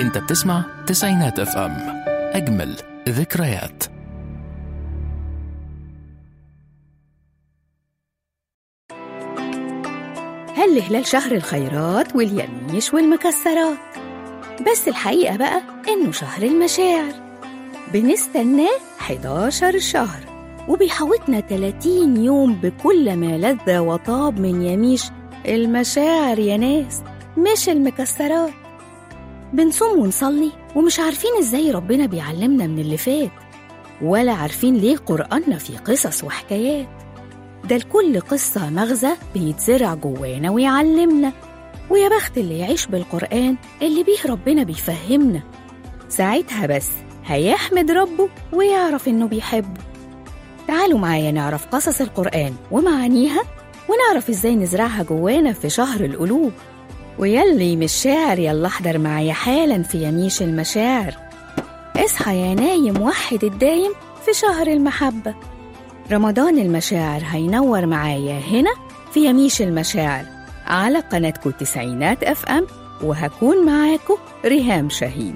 انت بتسمع تسعينات اف ام اجمل ذكريات هل هلال شهر الخيرات واليميش والمكسرات بس الحقيقة بقى إنه شهر المشاعر بنستناه 11 شهر وبيحوطنا 30 يوم بكل ما لذ وطاب من يميش المشاعر يا ناس مش المكسرات بنصوم ونصلي ومش عارفين ازاي ربنا بيعلمنا من اللي فات ولا عارفين ليه قرآننا فيه قصص وحكايات ده لكل قصة مغزى بيتزرع جوانا ويعلمنا ويا بخت اللي يعيش بالقرآن اللي بيه ربنا بيفهمنا ساعتها بس هيحمد ربه ويعرف إنه بيحبه تعالوا معايا نعرف قصص القرآن ومعانيها ونعرف إزاي نزرعها جوانا في شهر القلوب ويلي مش شاعر يلا احضر معايا حالا في يميش المشاعر اصحى يا نايم وحد الدايم في شهر المحبة رمضان المشاعر هينور معايا هنا في يميش المشاعر على قناتكم تسعينات اف ام وهكون معاكم ريهام شاهين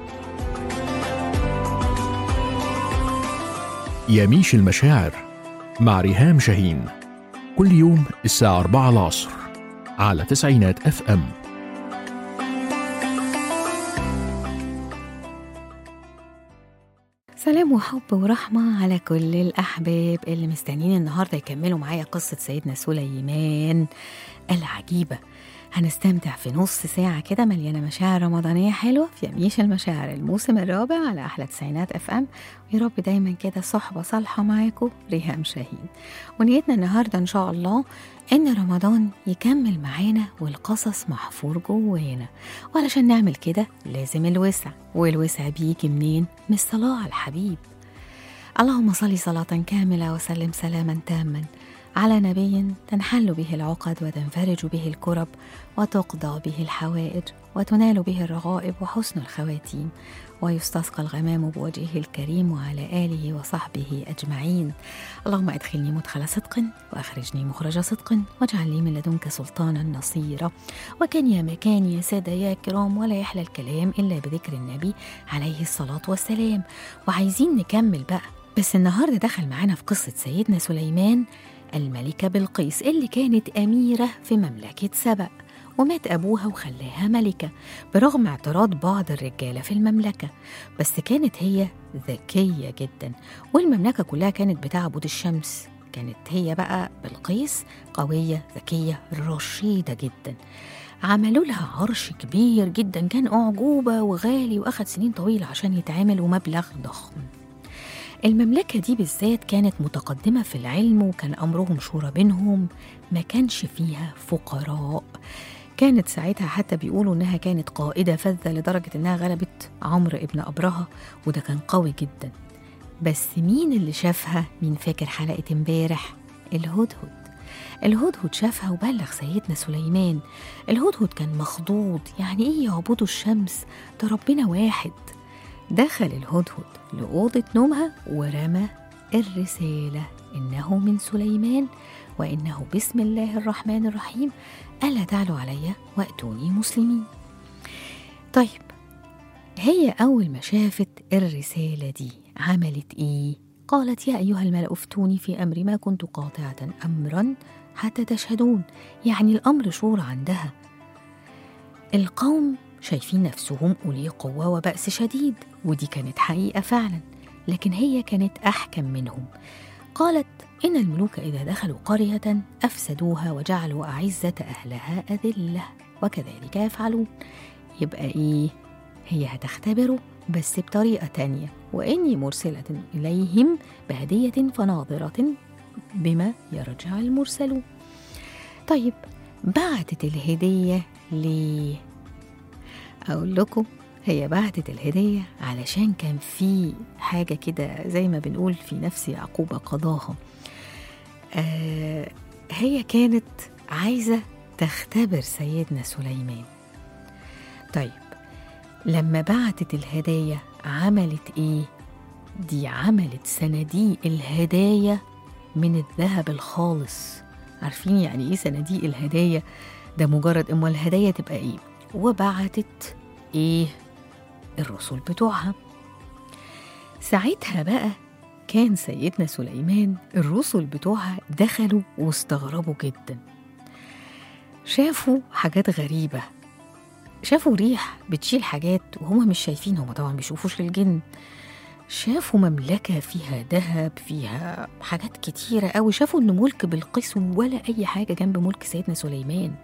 يميش المشاعر مع ريهام شاهين كل يوم الساعة 4 العصر على تسعينات اف ام سلام وحب ورحمة على كل الأحباب اللي مستنيين النهاردة يكملوا معايا قصة سيدنا سليمان العجيبة هنستمتع في نص ساعة كده مليانة مشاعر رمضانية حلوة في يميش المشاعر الموسم الرابع على أحلى تسعينات اف ام يا رب دايما كده صحبة صالحة معاكم ريهام شاهين ونيتنا النهاردة إن شاء الله إن رمضان يكمل معانا والقصص محفور جوانا وعلشان نعمل كده لازم الوسع والوسع بيجي منين؟ من الصلاة على الحبيب اللهم صل صلاة كاملة وسلم سلاما تاما على نبي تنحل به العقد وتنفرج به الكرب وتقضى به الحوائج وتنال به الرغائب وحسن الخواتيم ويستسقى الغمام بوجهه الكريم وعلى آله وصحبه أجمعين اللهم ادخلني مدخل صدق وأخرجني مخرج صدق واجعل لي من لدنك سلطانا نصيرا وكان يا مكان يا سادة يا كرام ولا يحلى الكلام إلا بذكر النبي عليه الصلاة والسلام وعايزين نكمل بقى بس النهاردة دخل معانا في قصة سيدنا سليمان الملكة بلقيس اللي كانت أميرة في مملكة سبأ ومات أبوها وخلاها ملكة برغم اعتراض بعض الرجالة في المملكة بس كانت هي ذكية جدا والمملكة كلها كانت بتعبد الشمس كانت هي بقى بلقيس قوية ذكية رشيدة جدا عملوا لها عرش كبير جدا كان أعجوبة وغالي وأخد سنين طويلة عشان يتعمل ومبلغ ضخم المملكة دي بالذات كانت متقدمة في العلم وكان أمرهم شورى بينهم ما كانش فيها فقراء كانت ساعتها حتى بيقولوا إنها كانت قائدة فذة لدرجة إنها غلبت عمرو ابن أبرهة وده كان قوي جدا بس مين اللي شافها مين فاكر حلقة امبارح الهدهد الهدهد شافها وبلغ سيدنا سليمان الهدهد كان مخضوض يعني ايه يعبدوا الشمس ده ربنا واحد دخل الهدهد لأوضة نومها ورمى الرسالة إنه من سليمان وإنه بسم الله الرحمن الرحيم ألا تعلوا علي وأتوني مسلمين طيب هي أول ما شافت الرسالة دي عملت إيه؟ قالت يا أيها الملأ افتوني في أمري ما كنت قاطعة أمرا حتى تشهدون يعني الأمر شورى عندها القوم شايفين نفسهم أولي قوة وبأس شديد ودي كانت حقيقة فعلا لكن هي كانت أحكم منهم قالت إن الملوك إذا دخلوا قرية أفسدوها وجعلوا أعزة أهلها أذلة وكذلك يفعلون يبقى إيه؟ هي هتختبره بس بطريقة تانية وإني مرسلة إليهم بهدية فناظرة بما يرجع المرسلون طيب بعتت الهدية ليه؟ أقول لكم هي بعتت الهدية علشان كان في حاجة كده زي ما بنقول في نفس يعقوب قضاها آه هي كانت عايزة تختبر سيدنا سليمان طيب لما بعتت الهدايا عملت ايه دي عملت صناديق الهدايا من الذهب الخالص عارفين يعني ايه صناديق الهدايا ده مجرد امال الهدايا تبقى ايه وبعتت ايه الرسل بتوعها ساعتها بقى كان سيدنا سليمان الرسل بتوعها دخلوا واستغربوا جدا شافوا حاجات غريبة شافوا ريح بتشيل حاجات وهما مش شايفين هما طبعا بيشوفوش الجن شافوا مملكة فيها ذهب فيها حاجات كتيرة قوي شافوا إن ملك بلقيس ولا أي حاجة جنب ملك سيدنا سليمان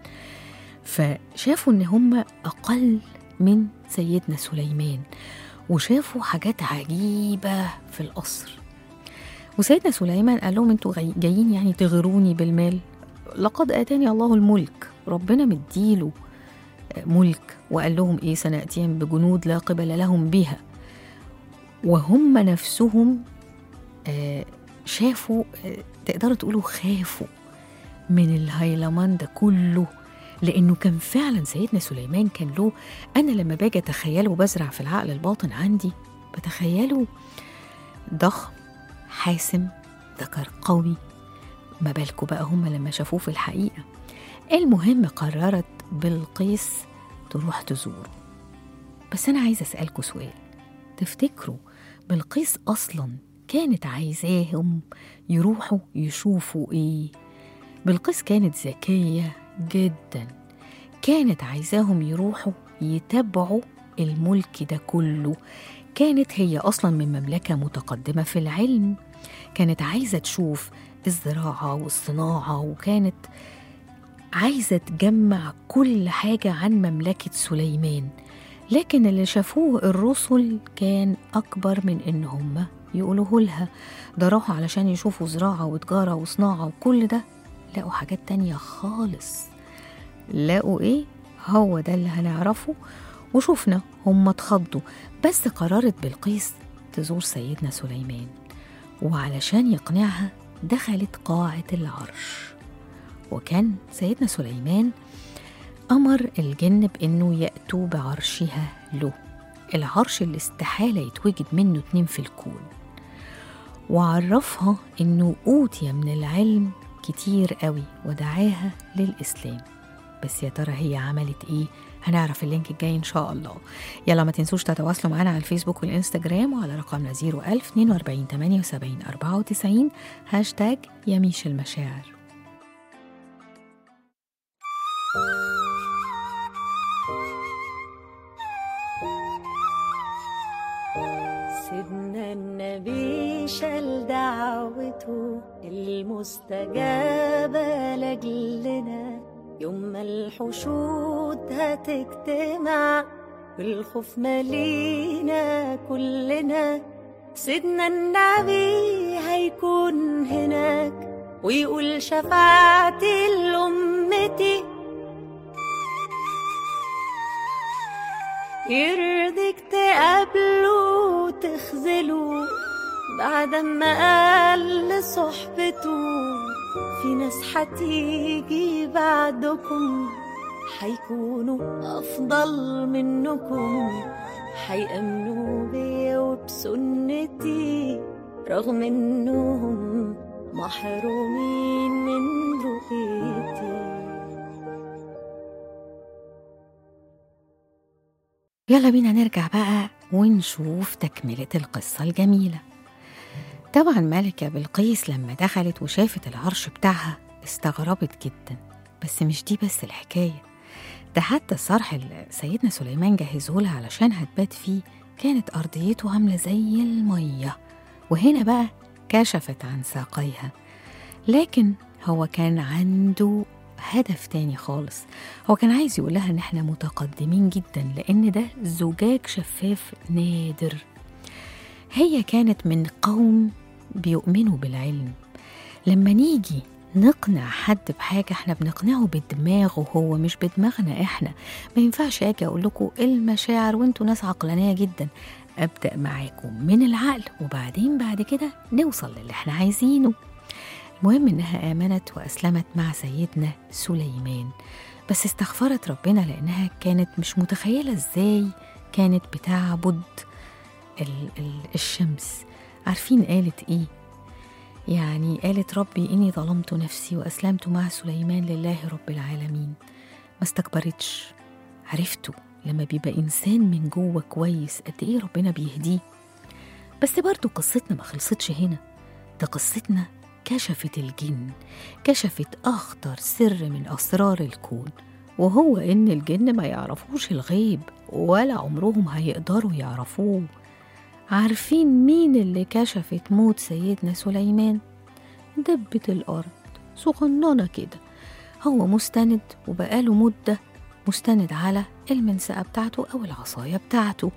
فشافوا إن هم أقل من سيدنا سليمان وشافوا حاجات عجيبة في القصر وسيدنا سليمان قال لهم انتوا غي- جايين يعني تغروني بالمال لقد آتاني الله الملك ربنا مديله ملك وقال لهم ايه سنأتيهم بجنود لا قبل لهم بها وهم نفسهم آه، شافوا آه، تقدروا تقولوا خافوا من الهيلمان ده كله لانه كان فعلا سيدنا سليمان كان له انا لما باجي اتخيله وبزرع في العقل الباطن عندي بتخيله ضخم حاسم ذكر قوي ما بالكوا بقى هم لما شافوه في الحقيقه المهم قررت بلقيس تروح تزوره بس انا عايزه اسالكوا سؤال تفتكروا بلقيس اصلا كانت عايزاهم يروحوا يشوفوا ايه بلقيس كانت ذكيه جدا كانت عايزاهم يروحوا يتبعوا الملك ده كله كانت هي اصلا من مملكه متقدمه في العلم كانت عايزه تشوف الزراعه والصناعه وكانت عايزه تجمع كل حاجه عن مملكه سليمان لكن اللي شافوه الرسل كان أكبر من إن هم يقولوه لها ده راحوا علشان يشوفوا زراعة وتجارة وصناعة وكل ده لقوا حاجات تانية خالص لقوا إيه؟ هو ده اللي هنعرفه وشوفنا هم اتخضوا بس قررت بلقيس تزور سيدنا سليمان وعلشان يقنعها دخلت قاعة العرش وكان سيدنا سليمان أمر الجن بإنه يأتوا بعرشها له العرش اللي استحالة يتوجد منه اتنين في الكون وعرفها إنه أوتي من العلم كتير قوي ودعاها للإسلام بس يا ترى هي عملت إيه؟ هنعرف اللينك الجاي إن شاء الله يلا ما تنسوش تتواصلوا معنا على الفيسبوك والإنستجرام وعلى رقمنا 01000 42 78 94 هاشتاج يميش المشاعر سيدنا النبي شال دعوته المستجابة لأجلنا يوم ما الحشود هتجتمع والخوف مالينا كلنا سيدنا النبي هيكون هناك ويقول شفاعتي لأمتي يرضيك تقابله وتخذله بعد ما قال لصحبته في ناس هتيجي بعدكم هيكونوا أفضل منكم هيأمنوا بيا وبسنتي رغم إنهم محرومين من رؤيتي يلا بينا نرجع بقى ونشوف تكملة القصة الجميلة طبعا ملكة بلقيس لما دخلت وشافت العرش بتاعها استغربت جدا بس مش دي بس الحكاية ده حتى الصرح اللي سيدنا سليمان جهزه لها علشان هتبات فيه كانت أرضيته عاملة زي المية وهنا بقى كشفت عن ساقيها لكن هو كان عنده هدف تاني خالص هو كان عايز يقول لها ان احنا متقدمين جدا لان ده زجاج شفاف نادر هي كانت من قوم بيؤمنوا بالعلم لما نيجي نقنع حد بحاجة احنا بنقنعه بدماغه هو مش بدماغنا احنا ما ينفعش اجي اقول لكم المشاعر وانتوا ناس عقلانية جدا ابدأ معاكم من العقل وبعدين بعد كده نوصل للي احنا عايزينه المهم انها امنت واسلمت مع سيدنا سليمان بس استغفرت ربنا لانها كانت مش متخيله ازاي كانت بتعبد ال- ال- الشمس عارفين قالت ايه يعني قالت ربي اني ظلمت نفسي واسلمت مع سليمان لله رب العالمين ما استكبرتش عرفتوا لما بيبقى إنسان من جوه كويس قد إيه ربنا بيهديه بس برضو قصتنا ما خلصتش هنا ده قصتنا كشفت الجن كشفت أخطر سر من أسرار الكون وهو إن الجن ما يعرفوش الغيب ولا عمرهم هيقدروا يعرفوه عارفين مين اللي كشفت موت سيدنا سليمان دبة الأرض صغننة كده هو مستند وبقاله مدة مستند على المنسقة بتاعته أو العصاية بتاعته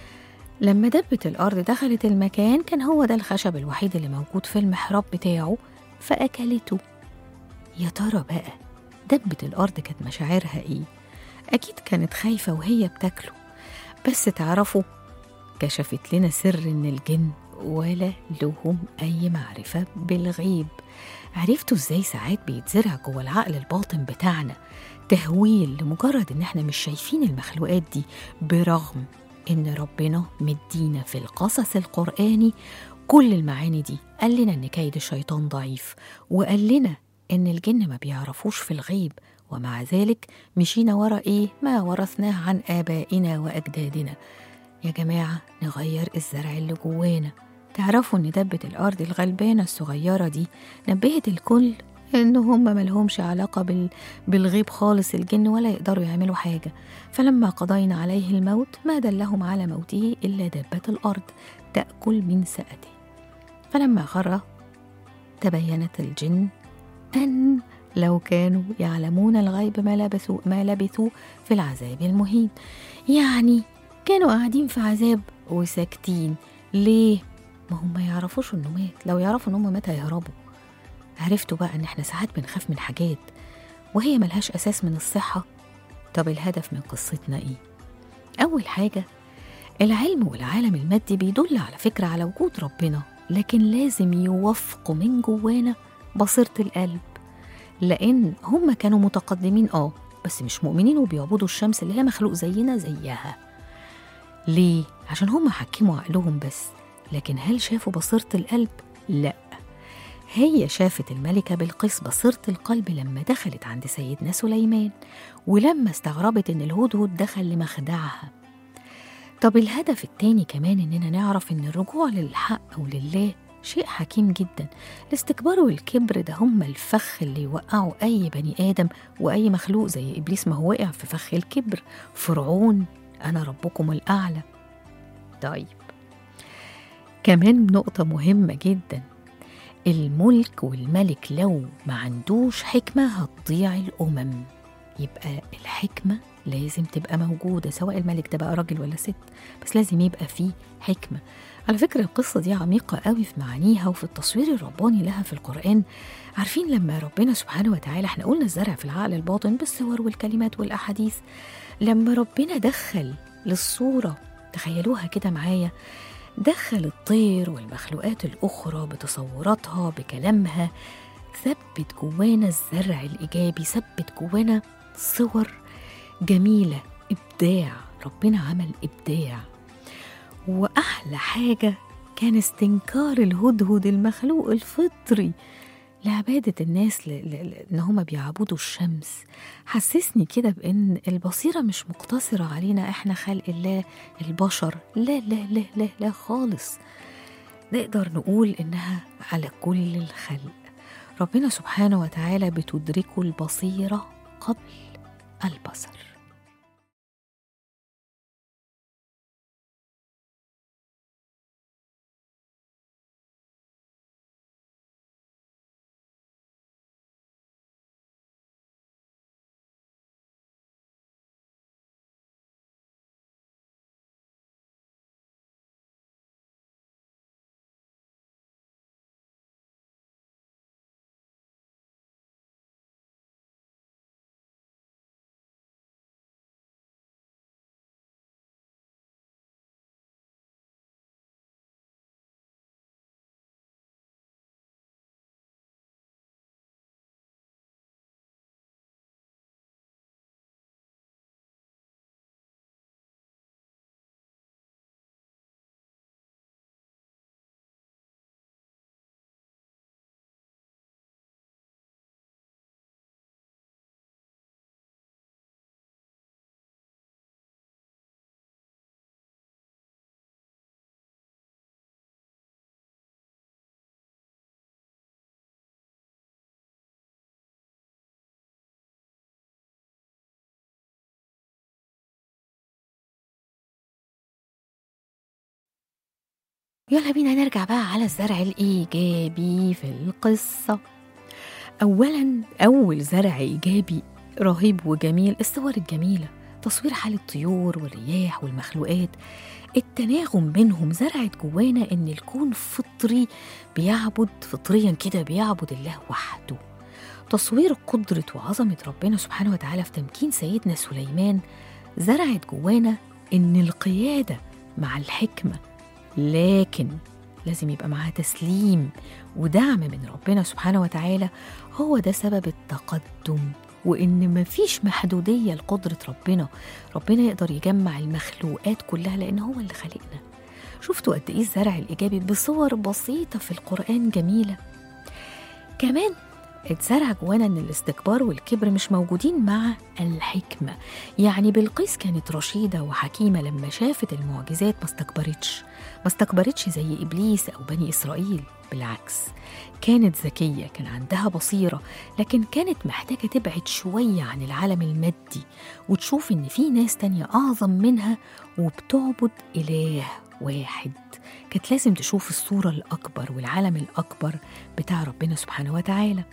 لما دبة الأرض دخلت المكان كان هو ده الخشب الوحيد اللي موجود في المحراب بتاعه فأكلته يا ترى بقى دبة الأرض كانت مشاعرها إيه؟ أكيد كانت خايفة وهي بتاكله بس تعرفوا كشفت لنا سر إن الجن ولا لهم أي معرفة بالغيب عرفتوا إزاي ساعات بيتزرع جوه العقل الباطن بتاعنا تهويل لمجرد إن إحنا مش شايفين المخلوقات دي برغم إن ربنا مدينا في القصص القرآني كل المعاني دي قال لنا إن كيد الشيطان ضعيف وقال لنا إن الجن ما بيعرفوش في الغيب ومع ذلك مشينا ورا إيه ما ورثناه عن آبائنا وأجدادنا يا جماعة نغير الزرع اللي جوانا تعرفوا إن دبة الأرض الغلبانة الصغيرة دي نبهت الكل إن هم ملهمش علاقة بال... بالغيب خالص الجن ولا يقدروا يعملوا حاجة فلما قضينا عليه الموت ما دلهم على موته إلا دابة الأرض تأكل من سأته فلما خر تبينت الجن أن لو كانوا يعلمون الغيب ما لبثوا ما لبثوا في العذاب المهين يعني كانوا قاعدين في عذاب وساكتين ليه؟ ما هم ما يعرفوش انه مات لو يعرفوا ان هم مات هيهربوا عرفتوا بقى ان احنا ساعات بنخاف من حاجات وهي ملهاش اساس من الصحة طب الهدف من قصتنا ايه؟ أول حاجة العلم والعالم المادي بيدل على فكرة على وجود ربنا لكن لازم يوفقوا من جوانا بصيرة القلب لأن هم كانوا متقدمين اه بس مش مؤمنين وبيعبدوا الشمس اللي هي مخلوق زينا زيها ليه؟ عشان هم حكموا عقلهم بس لكن هل شافوا بصيرة القلب؟ لا هي شافت الملكة بلقيس بصيرة القلب لما دخلت عند سيدنا سليمان ولما استغربت إن الهدهد دخل لمخدعها طب الهدف التاني كمان إننا نعرف إن الرجوع للحق ولله شيء حكيم جدا الاستكبار والكبر ده هم الفخ اللي يوقعوا أي بني آدم وأي مخلوق زي إبليس ما هو وقع في فخ الكبر فرعون أنا ربكم الأعلى طيب كمان نقطة مهمة جدا الملك والملك لو ما عندوش حكمة هتضيع الأمم يبقى الحكمة لازم تبقى موجودة سواء الملك ده بقى راجل ولا ست بس لازم يبقى فيه حكمة على فكرة القصة دي عميقة قوي في معانيها وفي التصوير الرباني لها في القرآن عارفين لما ربنا سبحانه وتعالى احنا قلنا الزرع في العقل الباطن بالصور والكلمات والأحاديث لما ربنا دخل للصورة تخيلوها كده معايا دخل الطير والمخلوقات الأخرى بتصوراتها بكلامها ثبت جوانا الزرع الإيجابي ثبت جوانا صور جميلة إبداع ربنا عمل إبداع وأحلى حاجة كان استنكار الهدهد المخلوق الفطري لعبادة الناس ل... ل... إن هما بيعبدوا الشمس حسسني كده بإن البصيرة مش مقتصرة علينا إحنا خلق الله البشر لا لا لا لا لا خالص نقدر نقول إنها على كل الخلق ربنا سبحانه وتعالى بتدركه البصيرة قبل البصر يلا بينا نرجع بقى على الزرع الإيجابي في القصة أولا أول زرع إيجابي رهيب وجميل الصور الجميلة تصوير حال الطيور والرياح والمخلوقات التناغم بينهم زرعت جوانا إن الكون فطري بيعبد فطريا كده بيعبد الله وحده تصوير قدرة وعظمة ربنا سبحانه وتعالى في تمكين سيدنا سليمان زرعت جوانا إن القيادة مع الحكمة لكن لازم يبقى معاها تسليم ودعم من ربنا سبحانه وتعالى هو ده سبب التقدم وإن مفيش محدودية لقدرة ربنا ربنا يقدر يجمع المخلوقات كلها لأن هو اللي خلقنا شفتوا قد إيه الزرع الإيجابي بصور بسيطة في القرآن جميلة كمان اتزرع جوانا ان الاستكبار والكبر مش موجودين مع الحكمة يعني بلقيس كانت رشيدة وحكيمة لما شافت المعجزات ما استكبرتش ما استكبرتش زي إبليس أو بني إسرائيل بالعكس كانت ذكية كان عندها بصيرة لكن كانت محتاجة تبعد شوية عن العالم المادي وتشوف إن في ناس تانية أعظم منها وبتعبد إله واحد كانت لازم تشوف الصورة الأكبر والعالم الأكبر بتاع ربنا سبحانه وتعالى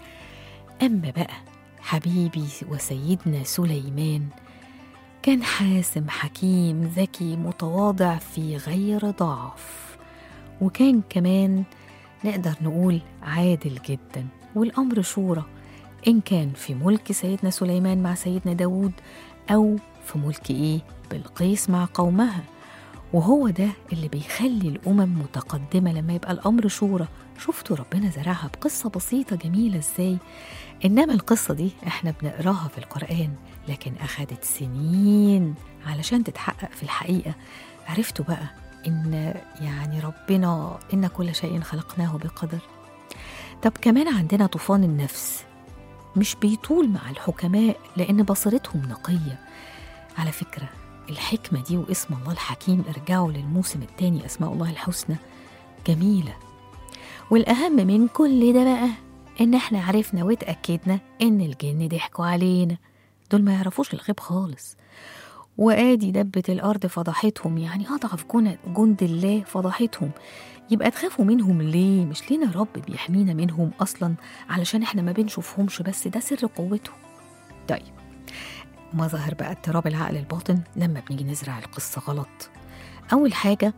أما بقى حبيبي وسيدنا سليمان كان حاسم حكيم ذكي متواضع في غير ضعف وكان كمان نقدر نقول عادل جدا والأمر شورى إن كان في ملك سيدنا سليمان مع سيدنا داود أو في ملك إيه بلقيس مع قومها وهو ده اللي بيخلي الأمم متقدمة لما يبقى الأمر شورى شفتوا ربنا زرعها بقصة بسيطة جميلة إزاي إنما القصة دي إحنا بنقراها في القرآن لكن أخدت سنين علشان تتحقق في الحقيقة عرفتوا بقى إن يعني ربنا إن كل شيء خلقناه بقدر طب كمان عندنا طوفان النفس مش بيطول مع الحكماء لأن بصيرتهم نقية على فكرة الحكمة دي واسم الله الحكيم ارجعوا للموسم الثاني أسماء الله الحسنى جميلة والأهم من كل ده بقى إن إحنا عرفنا واتأكدنا إن الجن ضحكوا علينا دول ما يعرفوش الغيب خالص وآدي دبة الأرض فضحتهم يعني أضعف جن- جند الله فضحتهم يبقى تخافوا منهم ليه مش لينا رب بيحمينا منهم أصلا علشان إحنا ما بنشوفهمش بس ده سر قوتهم طيب مظاهر بقى اضطراب العقل الباطن لما بنيجي نزرع القصة غلط أول حاجة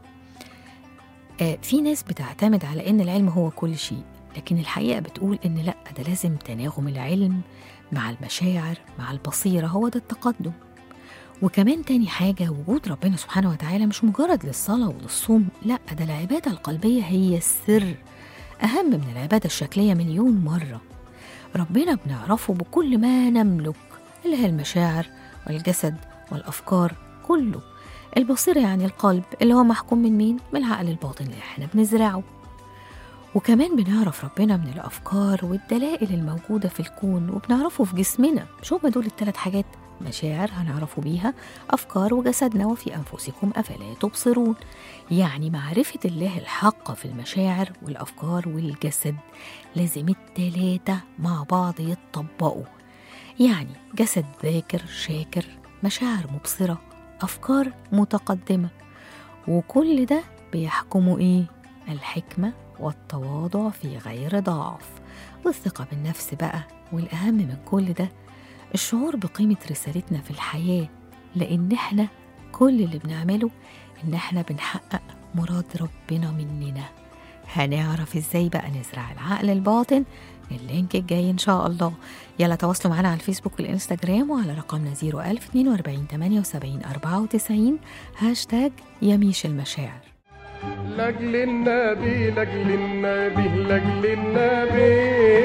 آه، في ناس بتعتمد على إن العلم هو كل شيء لكن الحقيقة بتقول إن لأ ده لازم تناغم العلم مع المشاعر مع البصيرة هو ده التقدم وكمان تاني حاجة وجود ربنا سبحانه وتعالى مش مجرد للصلاة وللصوم لأ ده العبادة القلبية هي السر أهم من العبادة الشكلية مليون مرة ربنا بنعرفه بكل ما نملك اللي هي المشاعر والجسد والأفكار كله البصيرة يعني القلب اللي هو محكوم من مين؟ من العقل الباطن اللي احنا بنزرعه وكمان بنعرف ربنا من الأفكار والدلائل الموجودة في الكون وبنعرفه في جسمنا مش هما دول الثلاث حاجات مشاعر هنعرفه بيها أفكار وجسدنا وفي أنفسكم أفلا تبصرون يعني معرفة الله الحق في المشاعر والأفكار والجسد لازم التلاتة مع بعض يتطبقوا يعني جسد ذاكر شاكر مشاعر مبصرة أفكار متقدمة وكل ده بيحكموا إيه؟ الحكمة والتواضع في غير ضعف والثقة بالنفس بقى والأهم من كل ده الشعور بقيمة رسالتنا في الحياة لأن إحنا كل اللي بنعمله إن إحنا بنحقق مراد ربنا مننا هنعرف إزاي بقى نزرع العقل الباطن اللينك الجاي إن شاء الله يلا تواصلوا معنا على الفيسبوك والإنستجرام وعلى رقمنا 01042 78 94 هاشتاج يميش المشاعر لاجل النبي لاجل النبي لاجل النبي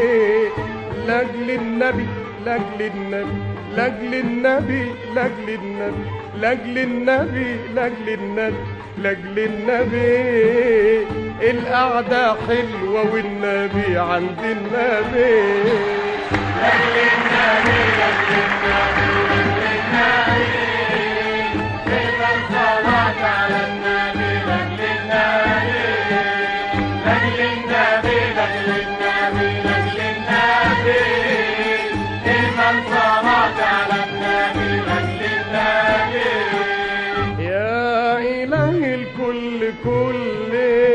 لاجل النبي لاجل النبي لاجل النبي لاجل النبي لاجل النبي لاجل النبي لاجل النبي القعدة حلوة والنبي عند النبي يا إله الكل كل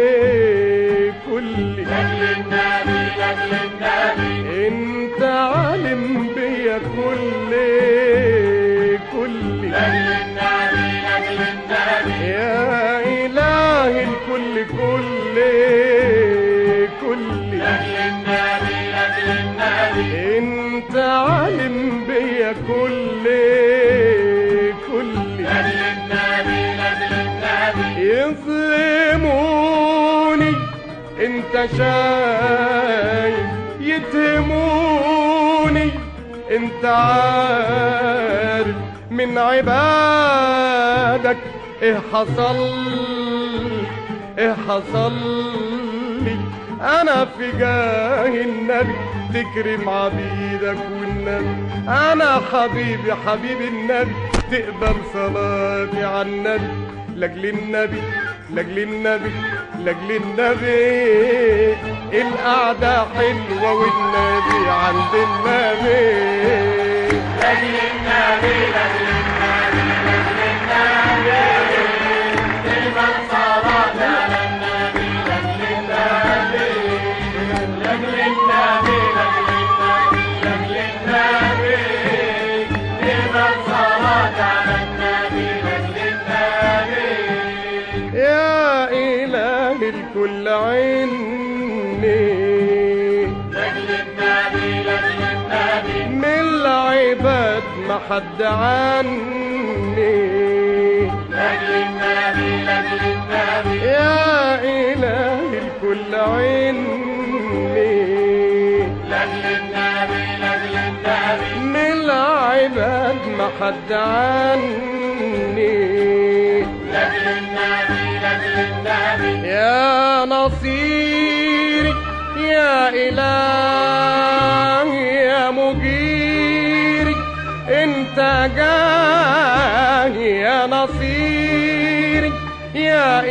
انت شايف يتهموني انت عارف من عبادك ايه حصل ايه حصل لي انا في جاه النبي تكرم عبيدك والنبي انا حبيبي حبيب النبي تقبل صلاتي على النبي لاجل النبي لاجل النبي لاجل النبي القعدة حلوة والنبي عند النبي لاجل النبي لاجل النبي لاجل النبي تقبل صلاتي على النبي لاجل النبي لاجل النبي لاجل النبي لاجل النبي تقبل صلاتي على النبي لاجل النبي يا إله الكل عني لاجل النبي لاجل النبي من العباد ما حد عني لاجل النبي لاجل النبي يا إله الكل عني لاجل النبي لاجل النبي من العباد ما حد عني لاجل النبي لاجل النبي يا نصيري يا إلهي يا مجيري انت جاي يا نصيري يا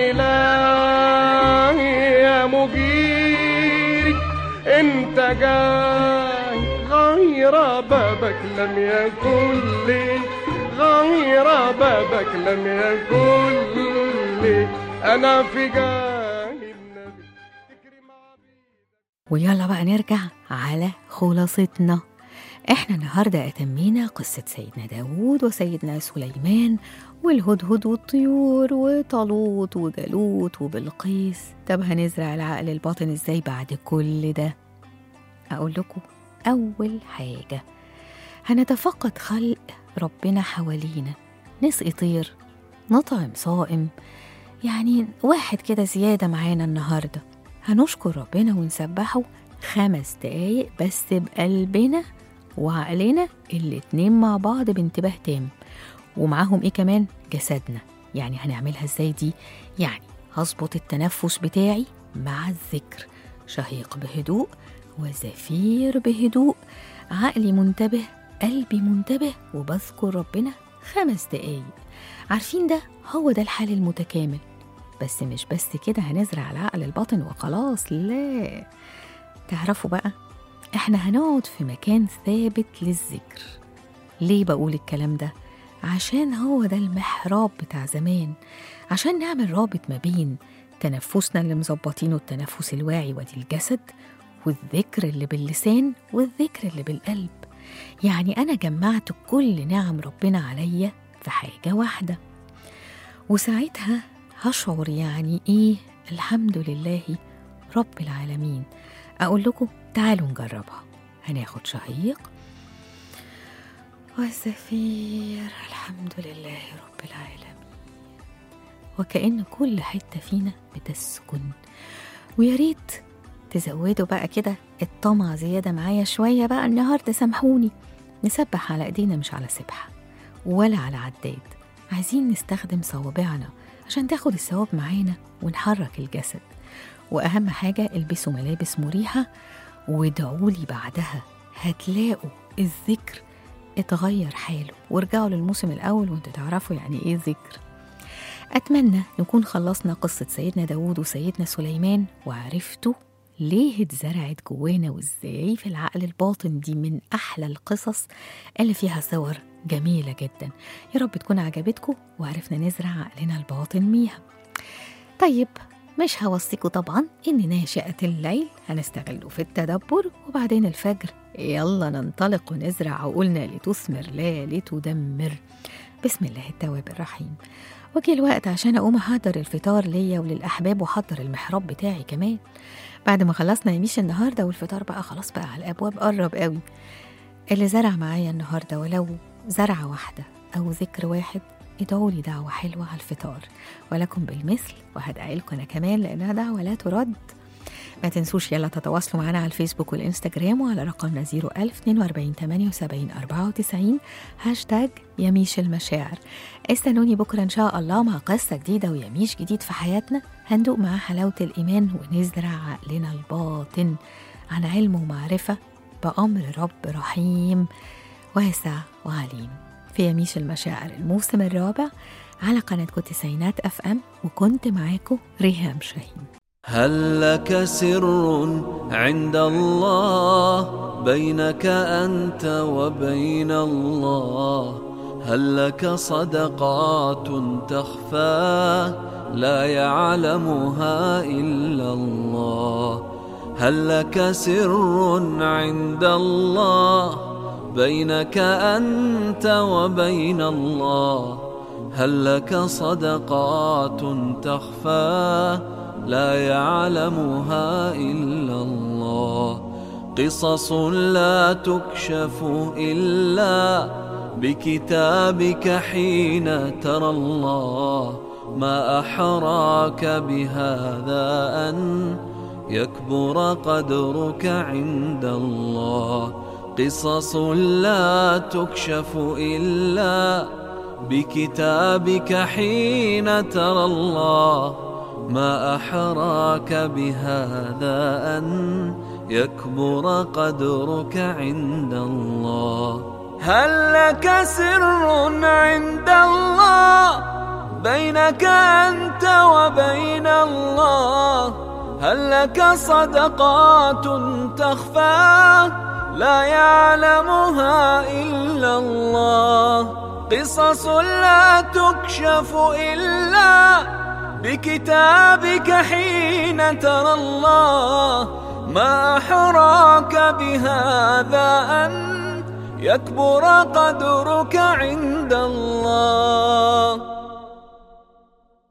إلهي يا مجيري انت جاي غير بابك لم يكن لي غير بابك لم يكن لي انا في جاه النبي تكرم عبيدك ويلا بقى نرجع على خلاصتنا احنا النهاردة أتمينا قصة سيدنا داود وسيدنا سليمان والهدهد والطيور وطالوت وجالوت وبلقيس طب هنزرع العقل الباطن ازاي بعد كل ده أقول لكم أول حاجة هنتفقد خلق ربنا حوالينا نسقي طير نطعم صائم يعني واحد كده زيادة معانا النهاردة هنشكر ربنا ونسبحه خمس دقايق بس بقلبنا وعقلنا الاتنين مع بعض بانتباه تام ومعاهم ايه كمان جسدنا يعني هنعملها ازاي دي يعني هظبط التنفس بتاعي مع الذكر شهيق بهدوء وزفير بهدوء عقلي منتبه قلبي منتبه وبذكر ربنا خمس دقايق عارفين ده هو ده الحال المتكامل بس مش بس كده هنزرع العقل الباطن وخلاص لا تعرفوا بقى احنا هنقعد في مكان ثابت للذكر ليه بقول الكلام ده عشان هو ده المحراب بتاع زمان عشان نعمل رابط ما بين تنفسنا اللي مظبطينه التنفس الواعي ودي الجسد والذكر اللي باللسان والذكر اللي بالقلب يعني أنا جمعت كل نعم ربنا عليا في حاجة واحدة وساعتها هشعر يعني إيه الحمد لله رب العالمين أقول لكم تعالوا نجربها هناخد شهيق والزفير الحمد لله رب العالمين وكأن كل حتة فينا بتسكن ويا ريت تزودوا بقى كده الطمع زيادة معايا شوية بقى النهاردة سامحوني نسبح على ايدينا مش على سبحة ولا على عداد عايزين نستخدم صوابعنا عشان تاخد الثواب معانا ونحرك الجسد وأهم حاجة البسوا ملابس مريحة وادعولي بعدها هتلاقوا الذكر اتغير حاله وارجعوا للموسم الأول وانتوا تعرفوا يعني ايه ذكر أتمنى نكون خلصنا قصة سيدنا داود وسيدنا سليمان وعرفتوا ليه اتزرعت جوانا وازاي في العقل الباطن دي من أحلى القصص اللي فيها صور جميلة جدا يا رب تكون عجبتكم وعرفنا نزرع عقلنا الباطن بيها طيب مش هوصيكوا طبعا إن ناشئة الليل هنستغله في التدبر وبعدين الفجر يلا ننطلق ونزرع عقولنا لتثمر لا لتدمر بسم الله التواب الرحيم وجه الوقت عشان أقوم أحضر الفطار ليا وللأحباب وأحضر المحراب بتاعي كمان بعد ما خلصنا يميش النهاردة والفطار بقى خلاص بقى على الأبواب قرب قوي اللي زرع معايا النهاردة ولو زرعة واحدة أو ذكر واحد ادعوا لي دعوة حلوة على الفطار ولكم بالمثل وهدعي لكم أنا كمان لأنها دعوة لا ترد ما تنسوش يلا تتواصلوا معنا على الفيسبوك والإنستجرام وعلى رقمنا 01000 42 78 94 هاشتاج يميش المشاعر استنوني بكرة إن شاء الله مع قصة جديدة ويميش جديد في حياتنا هندوق مع حلاوة الإيمان ونزرع عقلنا الباطن عن علم ومعرفة بأمر رب رحيم واسع وعليم في يميش المشاعر الموسم الرابع على قناتكم تسعينات اف ام وكنت معاكم ريهام شاهين هل لك سر عند الله بينك أنت وبين الله هل لك صدقات تخفى لا يعلمها إلا الله هل لك سر عند الله بينك أنت وبين الله هل لك صدقات تخفى لا يعلمها إلا الله قصص لا تكشف إلا بكتابك حين ترى الله ما أحراك بهذا أن يكبر قدرك عند الله قصص لا تكشف إلا بكتابك حين ترى الله ما أحراك بهذا أن يكبر قدرك عند الله هل لك سر عند الله بينك أنت وبين الله هل لك صدقات تخفى لا يعلمها إلا الله قصص لا تكشف إلا بكتابك حين ترى الله ما أحراك بهذا أن يكبر قدرك عند الله